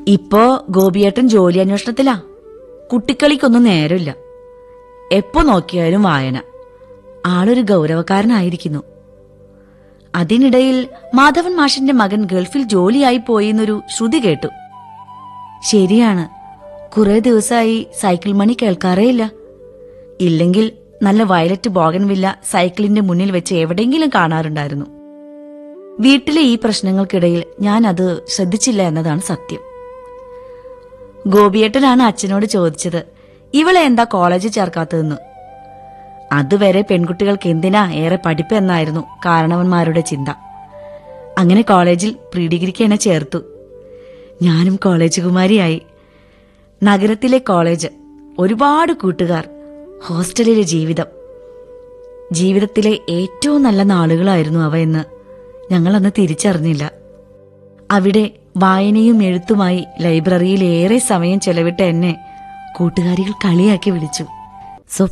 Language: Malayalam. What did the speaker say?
ഇപ്പോ ഗോപിയേട്ടൻ ജോലി അന്വേഷണത്തിലാ കുട്ടിക്കളിക്കൊന്നും നേരമില്ല എപ്പോ നോക്കിയാലും വായന ആളൊരു ഗൗരവക്കാരനായിരിക്കുന്നു അതിനിടയിൽ മാധവൻ മാഷിന്റെ മകൻ ഗൾഫിൽ ജോലിയായി പോയി എന്നൊരു ശ്രുതി കേട്ടു ശരിയാണ് കുറെ ദിവസമായി സൈക്കിൾ മണി കേൾക്കാറേയില്ല ഇല്ലെങ്കിൽ നല്ല വയലറ്റ് ബോഗൻവില്ല സൈക്കിളിന്റെ മുന്നിൽ വെച്ച് എവിടെയെങ്കിലും കാണാറുണ്ടായിരുന്നു വീട്ടിലെ ഈ പ്രശ്നങ്ങൾക്കിടയിൽ ഞാൻ അത് ശ്രദ്ധിച്ചില്ല എന്നതാണ് സത്യം ഗോപിയേട്ടനാണ് അച്ഛനോട് ചോദിച്ചത് ഇവളെ എന്താ കോളേജിൽ ചേർക്കാത്തതെന്ന് അതുവരെ പെൺകുട്ടികൾക്ക് എന്തിനാ ഏറെ പഠിപ്പ് എന്നായിരുന്നു കാരണവന്മാരുടെ ചിന്ത അങ്ങനെ കോളേജിൽ പ്രീ ഡിഗ്രിക്ക് എന്നെ ചേർത്തു ഞാനും കോളേജ് കുമാരിയായി നഗരത്തിലെ കോളേജ് ഒരുപാട് കൂട്ടുകാർ ഹോസ്റ്റലിലെ ജീവിതം ജീവിതത്തിലെ ഏറ്റവും നല്ല നാളുകളായിരുന്നു അവ എന്ന് ഞങ്ങളന്ന് തിരിച്ചറിഞ്ഞില്ല അവിടെ വായനയും എഴുത്തുമായി ലൈബ്രറിയിൽ ഏറെ സമയം ചെലവിട്ട എന്നെ കൂട്ടുകാരികൾ കളിയാക്കി വിളിച്ചു